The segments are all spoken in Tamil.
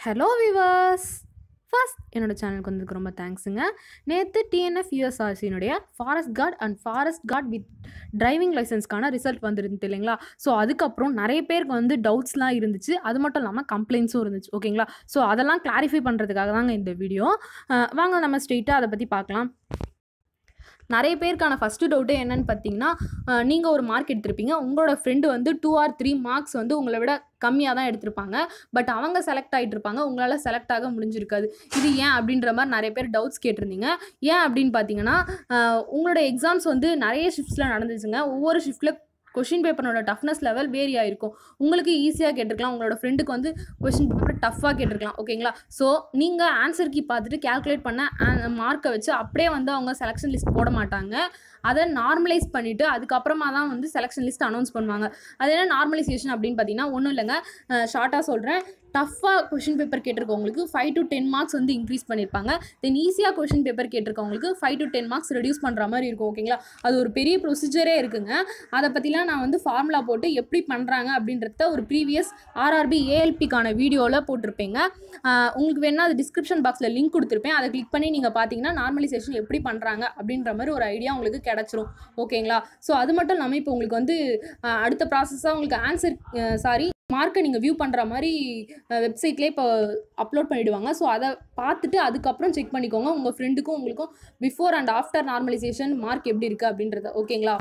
ஹலோ விவர்ஸ் ஃபர்ஸ்ட் என்னோட சேனலுக்கு வந்ததுக்கு ரொம்ப தேங்க்ஸுங்க நேற்று டிஎன்எஃப் யூஎஸ்ஆர்சியினுடைய forest guard and forest guard with driving லைசன்ஸ்க்கான ரிசல்ட் வந்துருந்து இல்லைங்களா ஸோ அதுக்கப்புறம் நிறைய பேருக்கு வந்து டவுட்ஸ்லாம் இருந்துச்சு அது மட்டும் இல்லாமல் கம்ப்ளைண்ட்ஸும் இருந்துச்சு ஓகேங்களா ஸோ அதெல்லாம் கிளாரிஃபை பண்ணுறதுக்காக தாங்க இந்த வீடியோ வாங்க நம்ம ஸ்ட்ரெயிட்டாக அதை பற்றி பார்க்கலாம் நிறைய பேருக்கான ஃபஸ்ட்டு டவுட்டே என்னன்னு பார்த்தீங்கன்னா நீங்கள் ஒரு மார்க் எடுத்திருப்பீங்க உங்களோட ஃப்ரெண்டு வந்து டூ ஆர் த்ரீ மார்க்ஸ் வந்து உங்களை விட கம்மியாக தான் எடுத்திருப்பாங்க பட் அவங்க செலக்ட் ஆகிட்டு இருப்பாங்க உங்களால் செலக்ட் ஆக முடிஞ்சிருக்காது இது ஏன் அப்படின்ற மாதிரி நிறைய பேர் டவுட்ஸ் கேட்டிருந்தீங்க ஏன் அப்படின்னு பார்த்தீங்கன்னா அஹ், உங்களோட எக்ஸாம்ஸ் வந்து நிறைய ஷிஃப்ட்ஸில் நடந்துச்சுங்க ஒவ்வொரு ஷிஃப்ட்டில் கொஷின் பேப்பரோட டஃப்னஸ் லெவல் வேரி ஆயிருக்கும் உங்களுக்கு ஈஸியாக கேட்டிருக்கலாம் உங்களோட ஃப்ரெண்டுக்கு வந்து கொஷின் பேப்பர் டஃப்பாக கேட்டிருக்கலாம் ஓகேங்களா ஸோ நீங்கள் ஆன்சர் கீ பார்த்துட்டு கால்குலேட் பண்ண மார்க்கை வச்சு அப்படியே வந்து அவங்க செலெக்ஷன் லிஸ்ட் போட மாட்டாங்க அதை நார்மலைஸ் பண்ணிவிட்டு அதுக்கப்புறமா தான் வந்து செலெக்ஷன் லிஸ்ட் அனௌன்ஸ் பண்ணுவாங்க அது என்ன நார்மலைசேஷன் அப்படின்னு பார்த்தீங்கன்னா ஒன்றும் இல்லைங்க ஷார்ட்டாக சொல்கிறேன் டஃப்பாக கொஷின் பேப்பர் கேட்டிருக்கவங்களுக்கு ஃபைவ் டு டென் மார்க்ஸ் வந்து இன்க்ரீஸ் பண்ணியிருப்பாங்க தென் ஈஸியாக கொஷின் பேப்பர் கேட்டிருக்கவங்களுக்கு five to ten marks reduce பண்ணுற மாதிரி இருக்கும் ஓகேங்களா அது ஒரு பெரிய ப்ரொசீஜரே இருக்குங்க அதை பற்றிலாம் நான் வந்து ஃபார்முலா போட்டு எப்படி பண்ணுறாங்க அப்படின்றத ஒரு ப்ரீவியஸ் ஆர்ஆர்பி ஏஎல்பிக்கான வீடியோவில் போட்டிருப்பேங்க ஆஹ் உங்களுக்கு வேணால் அது டிஸ்கிரிப்ஷன் பாக்ஸில் லிங்க் கொடுத்துருப்பேன் அதை கிளிக் பண்ணி நீங்கள் பார்த்தீங்கன்னா நார்மலைசேஷன் எப்படி பண்ணுறாங்க அப்படின்ற மாதிரி ஒரு ஐடியா உங்களுக்கு கிடச்சிரும் ஓகேங்களா ஸோ அது மட்டும் இல்லாமல் இப்போ உங்களுக்கு வந்து ஆஹ் அடுத்த ப்ராசஸாக உங்களுக்கு ஆன்சர் சாரி மார்க்கை நீங்கள் வியூ பண்ணுற மாதிரி வெப்சைட்லேயே இப்போ அப்லோட் பண்ணிவிடுவாங்க ஸோ அதை பார்த்துட்டு அதுக்கப்புறம் செக் பண்ணிக்கோங்க உங்கள் ஃப்ரெண்டுக்கும் உங்களுக்கும் before and after normalisation mark எப்படி இருக்குது அப்படின்றத ஓகேங்களா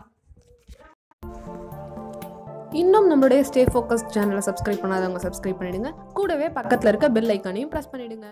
இன்னும் நம்மளுடைய ஸ்டே ஃபோக்கஸ் சேனலை சப்ஸ்கிரைப் பண்ணாதவங்க சப்ஸ்கிரைப் பண்ணிடுங்க கூடவே பக்கத்தில் இருக்க பெல் ஐக்கானையும் ப்ரெஸ் பண்ணிடுங்க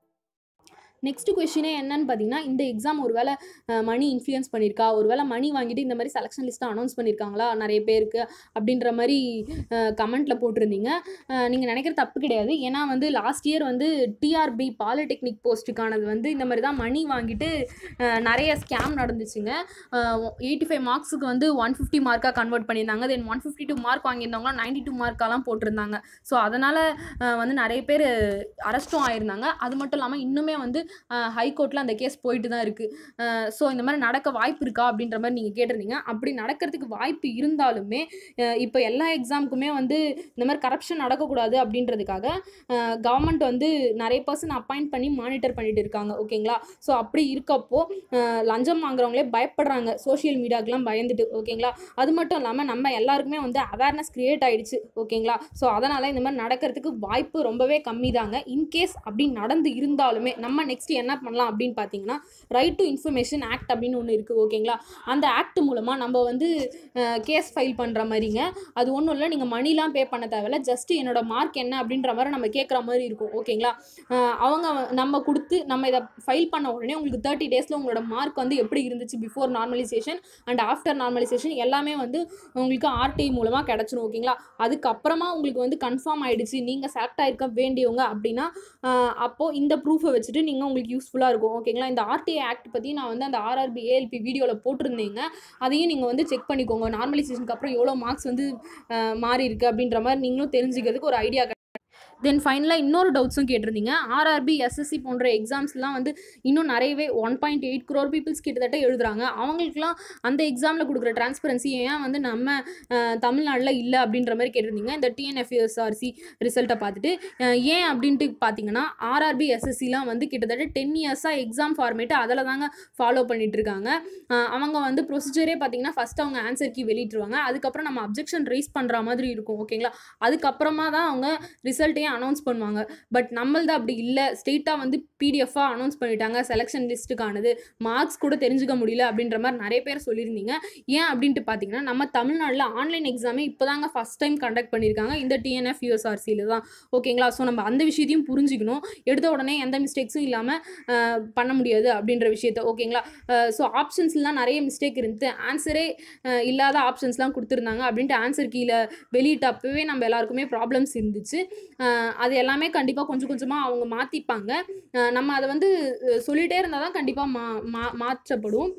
நெக்ஸ்ட் கொஷினே என்னன்னு பார்த்தீங்கன்னா இந்த எக்ஸாம் ஒருவேளை மணி இன்ஃப்ளூயன்ஸ் பண்ணியிருக்கா ஒருவேளை மணி வாங்கிட்டு இந்த மாதிரி செலெக்ஷன் லிஸ்ட்டை அனௌன்ஸ் பண்ணியிருக்காங்களா நிறைய பேருக்கு அப்படின்ற மாதிரி கமெண்ட்டில் போட்டிருந்தீங்க நீங்கள் நினைக்கிற தப்பு கிடையாது ஏன்னா வந்து லாஸ்ட் இயர் வந்து டிஆர்பி பாலிடெக்னிக் போஸ்ட்டுக்கானது வந்து இந்த மாதிரி தான் மணி வாங்கிட்டு அஹ், நிறைய ஸ்கேம் நடந்துச்சுங்க எயிட்டி ஃபைவ் மார்க்ஸுக்கு வந்து ஒன் ஃபிஃப்டி மார்க்காக கன்வெர்ட் பண்ணியிருந்தாங்க then one fifty two mark வாங்கியிருந்தவங்க நைன்டி டூ மார்க்காலாம் போட்டிருந்தாங்க ஸோ அதனால் வந்து நிறைய பேர் அரெஸ்ட்டும் ஆயிருந்தாங்க அது மட்டும் இல்லாமல் இன்னுமே வந்து ஹைகோர்ட்டில் அந்த கேஸ் போயிட்டு தான் இருக்குது ஸோ இந்த மாதிரி நடக்க வாய்ப்பு இருக்கா அப்படின்ற மாதிரி நீங்கள் கேட்டிருந்தீங்க அப்படி நடக்கிறதுக்கு வாய்ப்பு இருந்தாலுமே இப்போ எல்லா எக்ஸாமுக்குமே வந்து இந்த மாதிரி கரப்ஷன் நடக்கக்கூடாது அப்படின்றதுக்காக கவர்மெண்ட் வந்து நிறைய பர்சன் அப்பாயிண்ட் பண்ணி மானிட்டர் பண்ணிட்டு இருக்காங்க ஓகேங்களா ஸோ அப்படி இருக்கப்போ அஹ், லஞ்சம் வாங்குறவங்களே பயப்படுறாங்க சோஷியல் மீடியாக்கெலாம் பயந்துட்டு ஓகேங்களா அது மட்டும் இல்லாமல் நம்ம எல்லாருக்குமே வந்து அவேர்னஸ் கிரியேட் ஆயிடுச்சு ஓகேங்களா ஸோ அதனால் இந்த மாதிரி நடக்கிறதுக்கு வாய்ப்பு ரொம்பவே கம்மி தாங்க இன்கேஸ் அப்படி நடந்து இருந்தாலுமே நம்ம நெக்ஸ்ட் என்ன பண்ணலாம் அப்படின்னு பார்த்தீங்கன்னா ரைட் டு இன்ஃபர்மேஷன் ஆக்ட் அப்படின்னு ஒன்று இருக்குது ஓகேங்களா அந்த ஆக்ட் மூலமாக நம்ம வந்து கேஸ் ஃபைல் பண்ணுற மாதிரிங்க அது ஒன்றும் இல்லை நீங்கள் மணிலாம் பே பண்ண தேவையில்ல ஜஸ்ட் என்னோட மார்க் என்ன அப்படின்ற மாதிரி நம்ம கேட்குற மாதிரி இருக்கும் ஓகேங்களா அஹ் அவங்க நம்ம கொடுத்து நம்ம இதை ஃபைல் பண்ண உடனே உங்களுக்கு தேர்ட்டி டேஸில் உங்களோட மார்க் வந்து எப்படி இருந்துச்சு before normalisation and after normalisation எல்லாமே வந்து உங்களுக்கு ஆர்டிஐ மூலமாக கிடச்சிரும் ஓகேங்களா அதுக்கப்புறமா உங்களுக்கு வந்து கன்ஃபார்ம் ஆயிடுச்சு நீங்கள் செலக்ட் ஆயிருக்க வேண்டியவங்க அப்படின்னா ஆஹ் அப்போ இந்த ப்ரூஃபை வச்சுட்டு நீங்கள் உங்களுக்கு யூஸ்ஃபுல்லாக இருக்கும் ஓகேங்களா இந்த ஆர்டிஐ ஆக்ட் பற்றி நான் வந்து அந்த ஆர்ஆர்பி ஏஎல்பி வீடியோவில் போட்டிருந்தேங்க அதையும் நீங்கள் வந்து செக் பண்ணிக்கோங்க நார்மலைசேஷனுக்கு அப்புறம் எவ்வளோ மார்க்ஸ் வந்து ஆஹ் மாறி இருக்கு அப்படின்ற மாதிரி நீங்களும் தெரிஞ்சுக்கிறதுக்கு ஒரு ஐடியா தென் ஃபைனலாக இன்னொரு டவுட்ஸும் கேட்டிருந்தீங்க ஆர்ஆர்பி எஸ்எஸ்சி போன்ற எக்ஸாம்ஸ்லாம் வந்து இன்னும் நிறையவே one point eight crore peoples கிட்டத்தட்ட எழுதுறாங்க அவங்களுக்குலாம் அந்த எக்ஸாமில் கொடுக்குற டிரான்ஸ்பரன்சி ஏன் வந்து நம்ம அஹ், தமிழ்நாட்டில் இல்லை அப்படின்ற மாதிரி கேட்டிருந்தீங்க இந்த டிஎன்எஃப்எஸ்ஆர்சி ரிசல்ட்டை பார்த்துட்டு அஹ், ஏன் அப்படின்ட்டு பார்த்தீங்கன்னா ஆர்ஆர்பி எஸ்எஸ்சிலாம் வந்து கிட்டத்தட்ட டென் இயர்ஸாக எக்ஸாம் ஃபார்மேட்டு அதில் தாங்க ஃபாலோ பண்ணிட்டு இருக்காங்க அஹ், அவங்க வந்து ப்ரொசீஜரே பார்த்தீங்கன்னா ஃபஸ்ட் அவங்க ஆன்சர் கீ வெளியிட்டுருவாங்க அதுக்கப்புறம் நம்ம அப்ஜெக்ஷன் ரைஸ் பண்ணுற மாதிரி இருக்கும் ஓகேங்களா அதுக்கப்புறமா தான் அவங்க ரிசல்ட்டையும் அனௌன்ஸ் பண்ணுவாங்க பட் நம்மளது அப்படி இல்லை ஸ்ட்ரெயிட்டாக வந்து பிடிஎஃபாக அனௌன்ஸ் பண்ணிட்டாங்க செலெக்ஷன் லிஸ்ட்டுக்கானது மார்க்ஸ் கூட தெரிஞ்சுக்க முடியல அப்படின்ற மாதிரி நிறைய பேர் சொல்லியிருந்தீங்க ஏன் அப்படின்ட்டு பார்த்தீங்கன்னா நம்ம தமிழ்நாட்டில் ஆன்லைன் எக்ஸாமே இப்போ தாங்க ஃபஸ்ட் டைம் கண்டக்ட் பண்ணியிருக்காங்க இந்த டிஎன்எஃப் யூஎஸ்ஆர்சியில் தான் ஓகேங்களா ஸோ நம்ம அந்த விஷயத்தையும் புரிஞ்சுக்கணும் எடுத்த உடனே எந்த மிஸ்டேக்ஸும் இல்லாமல் பண்ண முடியாது அப்படின்ற விஷயத்த ஓகேங்களா ஸோ ஆப்ஷன்ஸ்லாம் நிறைய மிஸ்டேக் இருந்துச்சு ஆன்சரே இல்லாத ஆப்ஷன்ஸ்லாம் கொடுத்துருந்தாங்க அப்படின்ட்டு ஆன்சர் கீழே வெளியிட்டப்பவே நம்ம எல்லாருக்குமே ப்ராப்ளம்ஸ் இருந்துச்சு அஹ் அது எல்லாமே கண்டிப்பாக கொஞ்சம் கொஞ்சமாக அவங்க மாற்றிப்பாங்க நம்ம அதை வந்து அஹ் சொல்லிட்டே இருந்தால் தான் கண்டிப்பாக மா மா மாற்றப்படும்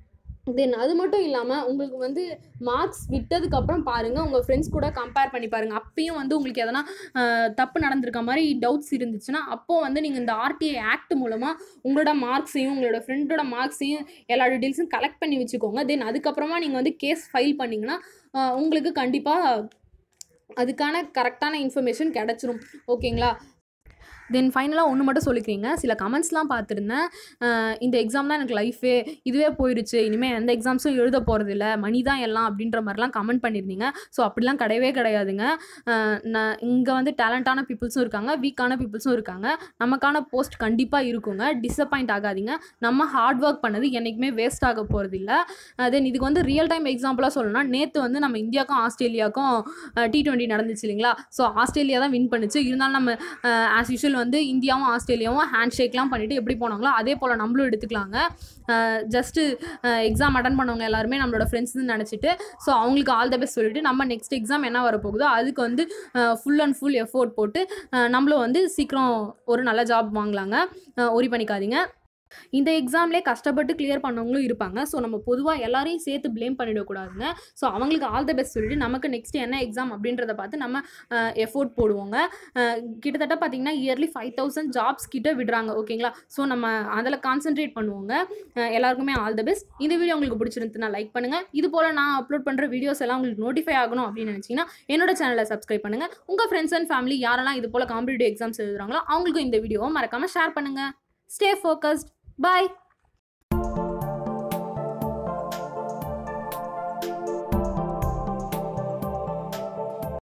தென் அது மட்டும் இல்லாமல் உங்களுக்கு வந்து மார்க்ஸ் விட்டதுக்கப்புறம் பாருங்கள் உங்கள் ஃப்ரெண்ட்ஸ் கூட கம்பேர் பண்ணி பாருங்கள் அப்பயும் வந்து உங்களுக்கு எதனா அஹ், தப்பு நடந்திருக்க மாதிரி டவுட்ஸ் இருந்துச்சுன்னா அப்போது வந்து நீங்கள் இந்த ஆர்டிஐ ஆக்ட் மூலமாக உங்களோட மார்க்ஸையும் உங்களோட ஃப்ரெண்டோட மார்க்ஸையும் எல்லா டீட்டெயில்ஸும் கலெக்ட் பண்ணி வச்சுக்கோங்க தென் அதுக்கப்புறமா நீங்கள் வந்து கேஸ் ஃபைல் பண்ணிங்கன்னா அஹ், உங்களுக்கு கண்டிப்பாக அதுக்கான கரெக்டான இன்ஃபர்மேஷன் கிடச்சிரும் ஓகேங்களா தென் ஃபைனலாக ஒன்று மட்டும் சொல்லிக்கிறீங்க சில கமெண்ட்ஸ்லாம் பார்த்துருந்தேன் அஹ் இந்த எக்ஸாம் தான் எனக்கு லைஃபே இதுவே போயிடுச்சு இனிமேல் எந்த எக்ஸாம்ஸும் எழுத போகிறதில்ல மணி தான் எல்லாம் அப்படின்ற மாதிரிலாம் கமெண்ட் பண்ணியிருந்தீங்க ஸோ அப்படிலாம் கிடையவே கிடையாதுங்க அஹ் நான் இங்கே வந்து டேலண்டான பீப்புள்ஸும் இருக்காங்க வீக்கான பீப்புள்ஸும் இருக்காங்க நமக்கான போஸ்ட் கண்டிப்பாக இருக்குங்க டிசப்பாயிண்ட் ஆகாதீங்க நம்ம ஹார்ட் ஒர்க் பண்ணது என்றைக்குமே வேஸ்ட் ஆக போகிறதில்ல தென் இதுக்கு வந்து ரியல் டைம் எக்ஸாம்பிளாக சொல்லணும்னா நேற்று வந்து நம்ம இந்தியாவுக்கும் ஆஸ்திரேலியாவுக்கும் டி டுவெண்ட்டி நடந்துச்சு இல்லைங்களா ஸோ ஆஸ்திரேலியா தான் வின் பண்ணுச்சு இருந்தாலும் நம்ம ஆஸ் யூஷுவல் வந்து இந்தியாவும் ஆஸ்திரேலியாவும் ஹேண்ட் ஷேக்லாம் பண்ணிவிட்டு எப்படி போனாங்களோ அதே போல் நம்மளும் எடுத்துக்கலாங்க ஜஸ்ட்டு எக்ஸாம் அட்டன் பண்ணவங்க எல்லாருமே நம்மளோட ஃப்ரெண்ட்ஸ்னு நினச்சிட்டு ஸோ அவங்களுக்கு ஆல் த பெஸ்ட் சொல்லிட்டு நம்ம நெக்ஸ்ட் எக்ஸாம் என்ன வரப்போகுதோ அதுக்கு வந்து ஃபுல் அண்ட் ஃபுல் எஃபோர்ட் போட்டு அஹ், நம்மளும் வந்து சீக்கிரம் ஒரு நல்ல ஜாப் வாங்கலாங்க ஒரி பண்ணிக்காதீங்க இந்த எக்ஸாம்லேயே கஷ்டப்பட்டு கிளியர் பண்ணவங்களும் இருப்பாங்க ஸோ நம்ம பொதுவாக எல்லாரையும் சேர்த்து ப்ளேம் பண்ணிடக்கூடாதுங்க ஸோ அவங்களுக்கு ஆல் த பெஸ்ட் சொல்லிட்டு நமக்கு நெக்ஸ்ட் என்ன எக்ஸாம் அப்படின்றத பார்த்து நம்ம எஃபோர்ட் போடுவோங்க அஹ், கிட்டத்தட்ட பார்த்தீங்கன்னா இயர்லி ஃபைவ் தௌசண்ட் ஜாப்ஸ் கிட்ட விடுறாங்க ஓகேங்களா ஸோ நம்ம அதில் கான்சென்ட்ரேட் பண்ணுவோங்க அஹ், எல்லாருக்குமே ஆல் த பெஸ்ட் இந்த வீடியோ உங்களுக்கு பிடிச்சிருந்துச்சுன்னா லைக் பண்ணுங்கள் இது போல் நான் அப்லோட் பண்ணுற வீடியோஸ் எல்லாம் உங்களுக்கு நோட்டிஃபை ஆகணும் அப்படின்னு நினச்சிங்கன்னா என்னோட சேனலை சப்ஸ்கிரைப் பண்ணுங்கள் உங்கள் ஃப்ரெண்ட்ஸ் அண்ட் ஃபேமிலி யாரெல்லாம் இது போல் காம்படிட்டிவ் எக்ஸாம்ஸ் எழுதுறாங்களோ அவங்களுக்கும் இந்த வீடியோவை மறக்காமல் ஷேர் பண்ணுங்கள் ஸ்டே ஃபோக்கஸ்ட் பாய்